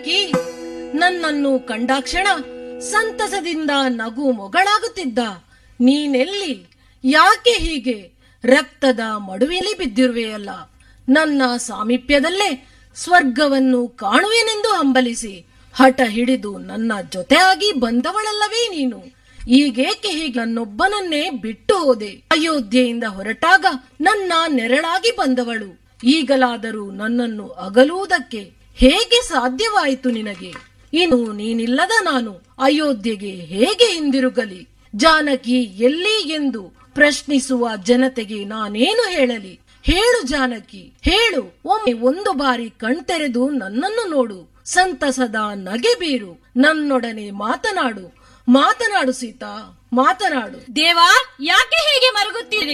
ಕಿ ನನ್ನನ್ನು ಕಂಡಾಕ್ಷಣ ಸಂತಸದಿಂದ ನಗು ಮೊಗಳಾಗುತ್ತಿದ್ದ ನೀನೆಲ್ಲಿ ಯಾಕೆ ಹೀಗೆ ರಕ್ತದ ಮಡುವೆಯಲ್ಲಿ ಬಿದ್ದಿರುವೆಯಲ್ಲ ನನ್ನ ಸಾಮೀಪ್ಯದಲ್ಲೇ ಸ್ವರ್ಗವನ್ನು ಕಾಣುವೆನೆಂದು ಹಂಬಲಿಸಿ ಹಠ ಹಿಡಿದು ನನ್ನ ಜೊತೆಯಾಗಿ ಬಂದವಳಲ್ಲವೇ ನೀನು ಈಗೇಕೆ ಹೀಗೆ ನನ್ನೊಬ್ಬನನ್ನೇ ಬಿಟ್ಟು ಹೋದೆ ಅಯೋಧ್ಯೆಯಿಂದ ಹೊರಟಾಗ ನನ್ನ ನೆರಳಾಗಿ ಬಂದವಳು ಈಗಲಾದರೂ ನನ್ನನ್ನು ಅಗಲುವುದಕ್ಕೆ ಹೇಗೆ ಸಾಧ್ಯವಾಯಿತು ನಿನಗೆ ಇನ್ನು ನೀನಿಲ್ಲದ ನಾನು ಅಯೋಧ್ಯೆಗೆ ಹೇಗೆ ಹಿಂದಿರುಗಲಿ ಜಾನಕಿ ಎಲ್ಲಿ ಎಂದು ಪ್ರಶ್ನಿಸುವ ಜನತೆಗೆ ನಾನೇನು ಹೇಳಲಿ ಹೇಳು ಜಾನಕಿ ಹೇಳು ಒಮ್ಮೆ ಒಂದು ಬಾರಿ ಕಣ್ತೆರೆದು ನನ್ನನ್ನು ನೋಡು ಸಂತಸದ ನಗೆ ಬೀರು ನನ್ನೊಡನೆ ಮಾತನಾಡು ಮಾತನಾಡು ಸೀತಾ ಮಾತನಾಡು ದೇವಾ ಯಾಕೆ ಹೀಗೆ ಮರುಗುತ್ತೀರಿ